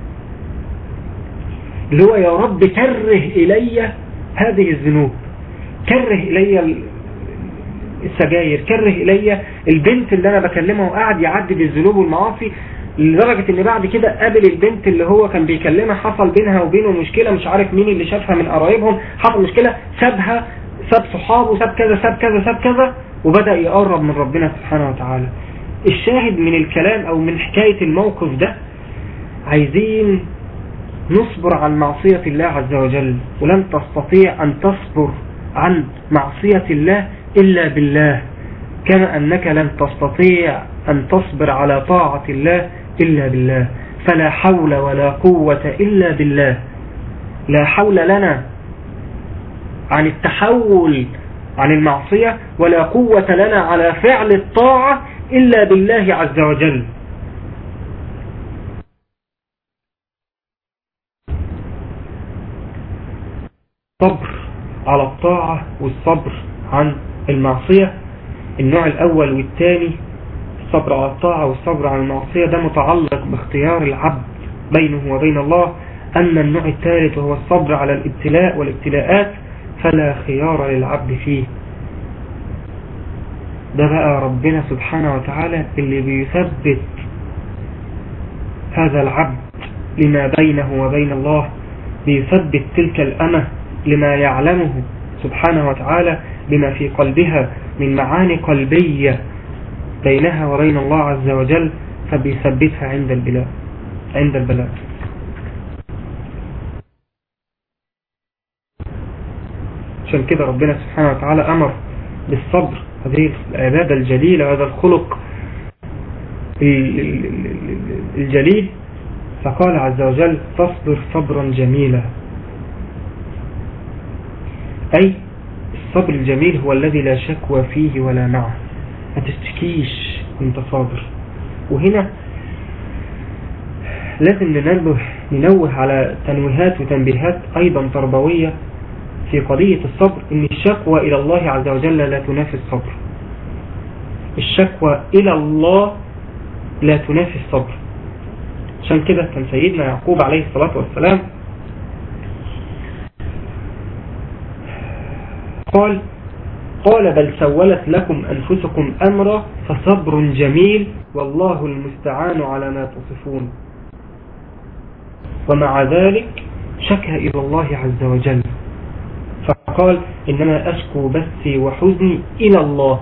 اللي هو يا رب كره إلي هذه الذنوب كره إلي السجاير كره إلي البنت اللي أنا بكلمها وقاعد يعدد الذنوب والمعاصي لدرجة ان بعد كده قابل البنت اللي هو كان بيكلمها حصل بينها وبينه مشكلة مش عارف مين اللي شافها من قرايبهم حصل مشكلة سابها ساب صحابه ساب كذا ساب كذا ساب كذا وبدأ يقرب من ربنا سبحانه وتعالى الشاهد من الكلام او من حكاية الموقف ده عايزين نصبر عن معصية الله عز وجل ولن تستطيع ان تصبر عن معصية الله الا بالله كما انك لن تستطيع ان تصبر على طاعة الله الا بالله فلا حول ولا قوة الا بالله لا حول لنا عن التحول عن المعصية ولا قوة لنا على فعل الطاعة إلا بالله عز وجل صبر على الطاعة والصبر عن المعصية النوع الأول والثاني الصبر على الطاعة والصبر عن المعصية ده متعلق باختيار العبد بينه وبين الله أما النوع الثالث وهو الصبر على الابتلاء والابتلاءات فلا خيار للعبد فيه ده بقى ربنا سبحانه وتعالى اللي بيثبت هذا العبد لما بينه وبين الله بيثبت تلك الأمة لما يعلمه سبحانه وتعالى بما في قلبها من معاني قلبية بينها وبين الله عز وجل فبيثبتها عند البلاء عند البلاء عشان كده ربنا سبحانه وتعالى أمر بالصبر هذه العبادة الجليلة هذا الخلق الجليل فقال عز وجل تصبر صبرا جميلا أي الصبر الجميل هو الذي لا شكوى فيه ولا معه ما تشتكيش وانت صابر وهنا لازم ننبه ننوه على تنويهات وتنبيهات أيضا تربوية في قضية الصبر ان الشكوى الى الله عز وجل لا تنافي الصبر الشكوى الى الله لا تنافي الصبر عشان كده كان سيدنا يعقوب عليه الصلاة والسلام قال قال بل سولت لكم أنفسكم أمرا فصبر جميل والله المستعان على ما تصفون ومع ذلك شكى إلى الله عز وجل فقال إنما أشكو بثي وحزني إلى الله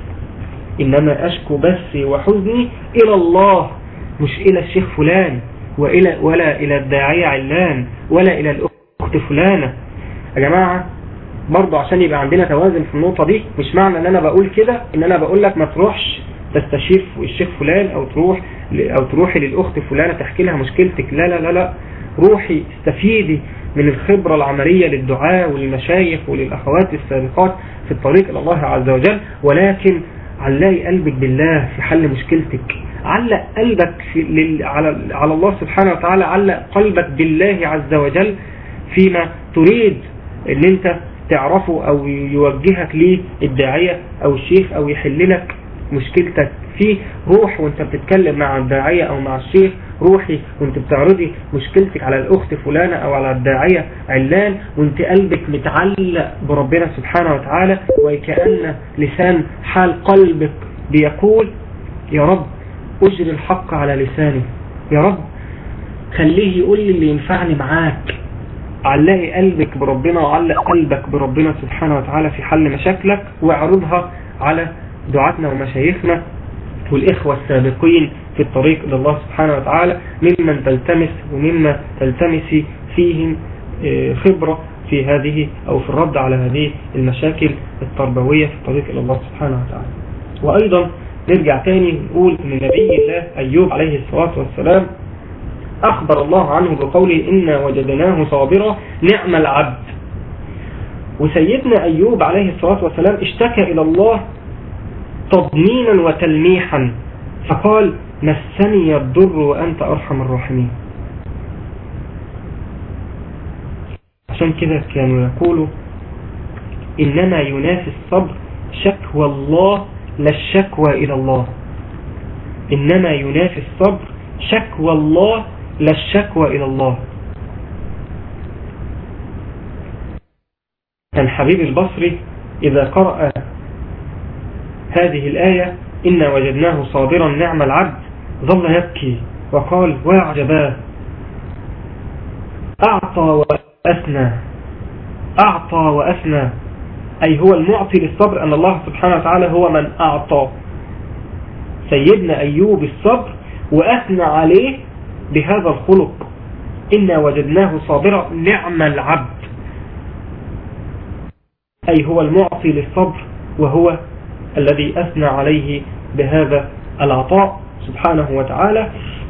إنما أشكو بثي وحزني إلى الله مش إلى الشيخ فلان وإلى ولا إلى الداعية علان ولا إلى الأخت فلانة يا جماعة برضه عشان يبقى عندنا توازن في النقطة دي مش معنى ان انا بقول كده ان انا بقول لك ما تروحش تستشير الشيخ فلان او تروح او تروحي للاخت فلانة تحكي لها مشكلتك لا لا لا لا روحي استفيدي من الخبرة العملية للدعاء وللمشايخ وللأخوات السابقات في الطريق إلى الله عز وجل ولكن علقي قلبك بالله في حل مشكلتك علق قلبك في لل... على... على الله سبحانه وتعالى علق قلبك بالله عز وجل فيما تريد ان انت تعرفه او يوجهك ليه الداعية او الشيخ او يحل لك مشكلتك فيه روح وانت بتتكلم مع الداعية او مع الشيخ روحي وانت بتعرضي مشكلتك على الاخت فلانة او على الداعية علان وانت قلبك متعلق بربنا سبحانه وتعالى وكأن لسان حال قلبك بيقول يا رب اجري الحق على لساني يا رب خليه يقول لي اللي ينفعني معاك علقي قلبك بربنا وعلق قلبك بربنا سبحانه وتعالى في حل مشاكلك واعرضها على دعاتنا ومشايخنا والإخوة السابقين في الطريق إلى الله سبحانه وتعالى ممن تلتمس ومما تلتمسي فيهم خبرة في هذه أو في الرد على هذه المشاكل التربوية في الطريق إلى الله سبحانه وتعالى وأيضا نرجع تاني نقول أن نبي الله أيوب عليه الصلاة والسلام أخبر الله عنه بقوله إنا وجدناه صابرا نعم العبد وسيدنا أيوب عليه الصلاة والسلام اشتكى إلى الله تضمينا وتلميحا فقال مسني الضر وأنت أرحم الراحمين عشان كده كانوا يقولوا إنما ينافي الصبر شكوى الله لا الشكوى إلى الله إنما ينافي الصبر شكوى الله لا الشكوى إلى الله كان حبيب البصري إذا قرأ هذه الآية إنا وجدناه صابرا نعم العبد ظل يبكي وقال وعجباه أعطى وأثنى أعطى وأثنى أي هو المعطي للصبر أن الله سبحانه وتعالى هو من أعطى سيدنا أيوب الصبر وأثنى عليه بهذا الخلق إنا وجدناه صابرا نعم العبد أي هو المعطي للصبر وهو الذي أثنى عليه بهذا العطاء سبحانه وتعالى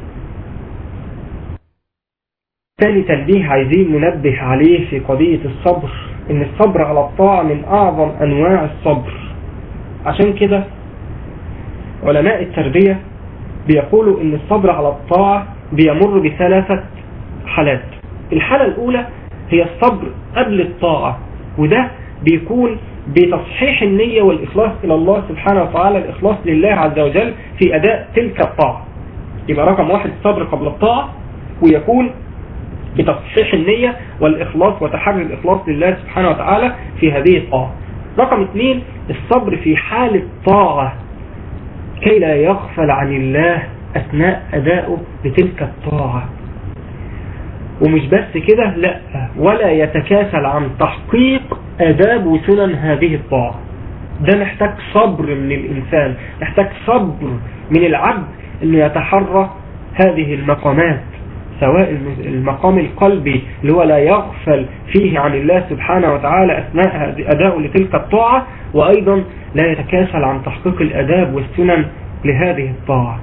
ثاني تنبيه عايزين ننبه عليه في قضية الصبر ان الصبر على الطاعة من اعظم انواع الصبر عشان كده علماء التربية بيقولوا ان الصبر على الطاعة بيمر بثلاثة حالات الحالة الاولى هي الصبر قبل الطاعة وده بيكون بتصحيح النية والإخلاص إلى الله سبحانه وتعالى الإخلاص لله عز وجل في أداء تلك الطاعة يبقى رقم واحد الصبر قبل الطاعة ويكون بتصحيح النية والإخلاص وتحري الإخلاص لله سبحانه وتعالى في هذه الطاعة رقم اثنين الصبر في حال الطاعة كي لا يغفل عن الله أثناء أدائه لتلك الطاعة ومش بس كده لا ولا يتكاسل عن تحقيق آداب وسنن هذه الطاعة ده محتاج صبر من الإنسان محتاج صبر من العبد أنه يتحرى هذه المقامات سواء المقام القلبي اللي هو لا يغفل فيه عن الله سبحانه وتعالى أثناء أداء لتلك الطاعة وأيضا لا يتكاسل عن تحقيق الأداب والسنن لهذه الطاعة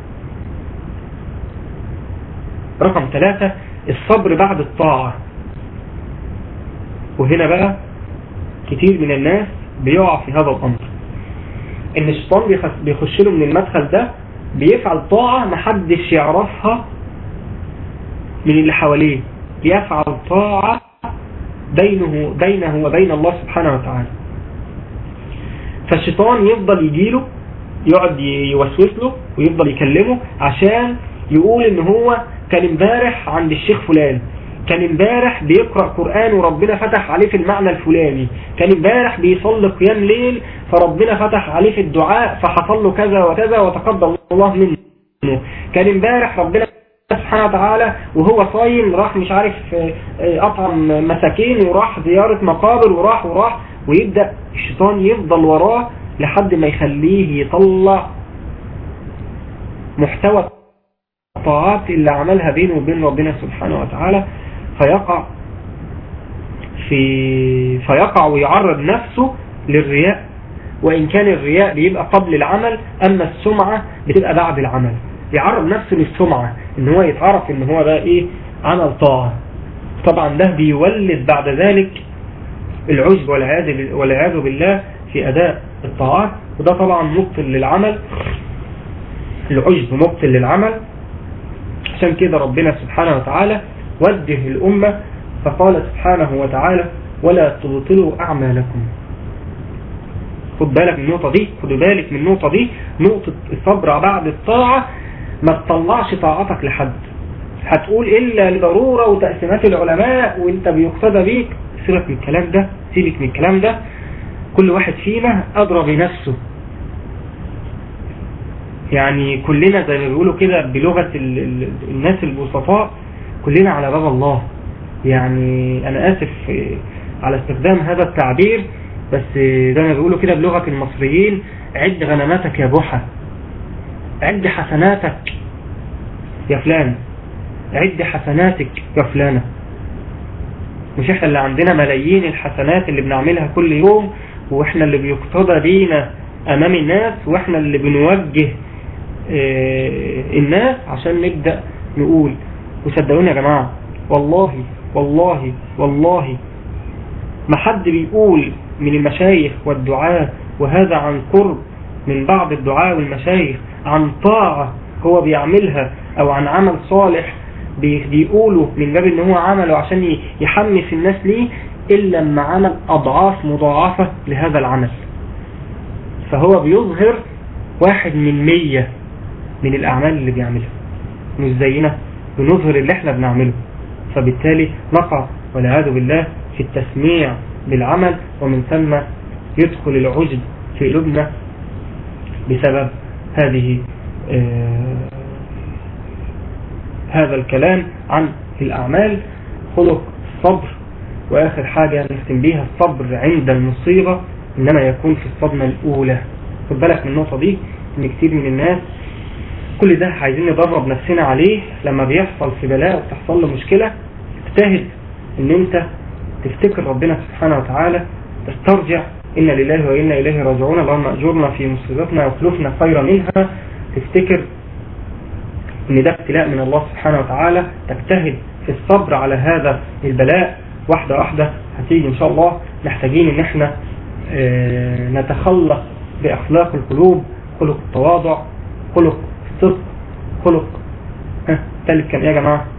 رقم ثلاثة الصبر بعد الطاعة وهنا بقى كتير من الناس بيقع في هذا الأمر ان الشيطان بيخش له من المدخل ده بيفعل طاعة محدش يعرفها من اللي حواليه بيفعل طاعة بينه, بينه وبين الله سبحانه وتعالى فالشيطان يفضل يجيله يقعد يوسوس له ويفضل يكلمه عشان يقول ان هو كان امبارح عند الشيخ فلان كان امبارح بيقرأ قرآن وربنا فتح عليه في المعنى الفلاني كان امبارح بيصلي قيام ليل فربنا فتح عليه في الدعاء فحصل له كذا وكذا وتقبل الله منه كان امبارح ربنا سبحانه وتعالى وهو صايم راح مش عارف أطعم مساكين وراح زيارة مقابر وراح وراح ويبدأ الشيطان يفضل وراه لحد ما يخليه يطلع محتوى الطاعات اللي عملها بينه وبين ربنا سبحانه وتعالى فيقع في فيقع ويعرض نفسه للرياء وإن كان الرياء بيبقى قبل العمل أما السمعة بتبقى بعد العمل يعرض نفسه للسمعة ان هو يتعرف ان هو ده ايه عمل طاعة طبعا ده بيولد بعد ذلك العجب والعياذ بالله في أداء الطاعات وده طبعا مبطل للعمل العجب مبطل للعمل عشان كده ربنا سبحانه وتعالى وجه الأمة فقال سبحانه وتعالى ولا تبطلوا أعمالكم خد بالك من النقطة دي خد بالك من النقطة دي نقطة الصبر بعد الطاعة ما تطلعش طاعتك لحد هتقول إلا لضرورة وتقسيمات العلماء وانت بيقتدى بيك سيبك من الكلام ده سيبك من الكلام ده كل واحد فينا أدرى بنفسه يعني كلنا زي ما بيقولوا كده بلغة ال ال الناس البسطاء كلنا على باب الله يعني أنا آسف على استخدام هذا التعبير بس زي ما بيقولوا كده بلغة المصريين عد غنماتك يا بحة عد حسناتك يا فلان عد حسناتك يا فلانة مش احنا اللي عندنا ملايين الحسنات اللي بنعملها كل يوم واحنا اللي بيقتضى بينا امام الناس واحنا اللي بنوجه اه الناس عشان نبدأ نقول وصدقوني يا جماعة والله والله والله ما حد بيقول من المشايخ والدعاة وهذا عن قرب من بعض الدعاة والمشايخ عن طاعة هو بيعملها او عن عمل صالح بيقولوا من باب ان هو عمله عشان يحمس الناس ليه إلا لما عمل أضعاف مضاعفة لهذا العمل فهو بيظهر واحد من مية من الأعمال اللي بيعملها مش زينا بنظهر اللي احنا بنعمله فبالتالي نقع والعياذ بالله في التسميع بالعمل ومن ثم يدخل العجب في قلوبنا بسبب هذه آه هذا الكلام عن الأعمال خلق الصبر وآخر حاجة نختم بيها الصبر عند المصيبة إنما يكون في الصدمة الأولى خد بالك من النقطة دي إن كتير من الناس كل ده عايزين ندرب نفسنا عليه لما بيحصل في بلاء وتحصل له مشكلة اجتهد إن أنت تفتكر ربنا سبحانه وتعالى تسترجع إن لله وإنا إليه راجعون اللهم أجرنا في مصيبتنا واخلفنا خيرا منها تفتكر ان ده ابتلاء من الله سبحانه وتعالى تجتهد في الصبر على هذا البلاء واحدة واحدة هتيجي ان شاء الله محتاجين ان احنا اه نتخلق باخلاق القلوب خلق التواضع خلق الصدق خلق ها ثالث كان ايه يا جماعة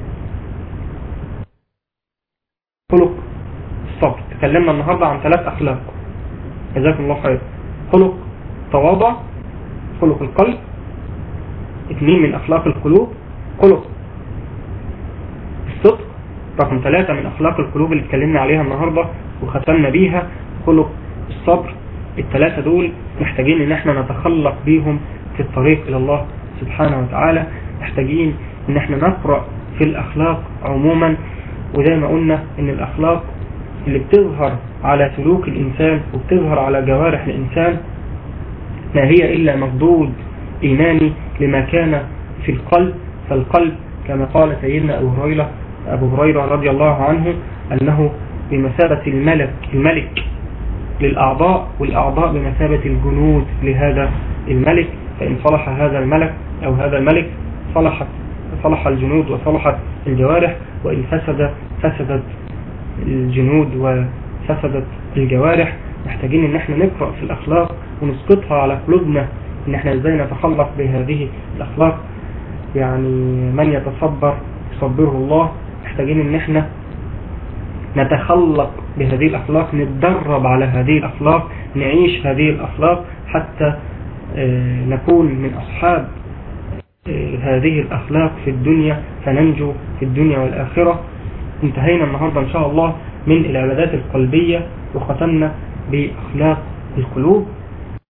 خلق الصبر تكلمنا النهاردة عن ثلاث اخلاق جزاكم الله خير خلق تواضع خلق القلب اثنين من اخلاق القلوب خلق الصدق رقم ثلاثة من اخلاق القلوب اللي اتكلمنا عليها النهاردة وختمنا بيها خلق الصبر الثلاثة دول محتاجين ان احنا نتخلق بيهم في الطريق الى الله سبحانه وتعالى محتاجين ان احنا نقرأ في الاخلاق عموما وزي ما قلنا ان الاخلاق اللي بتظهر على سلوك الانسان وبتظهر على جوارح الانسان ما هي الا مردود ايماني لما كان في القلب فالقلب كما قال سيدنا أبو هريرة أبو هريرة رضي الله عنه أنه بمثابة الملك الملك للأعضاء والأعضاء بمثابة الجنود لهذا الملك فإن صلح هذا الملك أو هذا الملك صلحت صلح الجنود وصلحت الجوارح وإن فسد فسدت الجنود وفسدت الجوارح محتاجين ان احنا نقرأ في الأخلاق ونسقطها على قلوبنا ان احنا ازاي نتخلق بهذه الاخلاق يعني من يتصبر يصبره الله محتاجين ان احنا نتخلق بهذه الاخلاق نتدرب على هذه الاخلاق نعيش هذه الاخلاق حتى نكون من اصحاب هذه الاخلاق في الدنيا فننجو في الدنيا والاخرة انتهينا النهاردة ان شاء الله من العبادات القلبية وختمنا باخلاق القلوب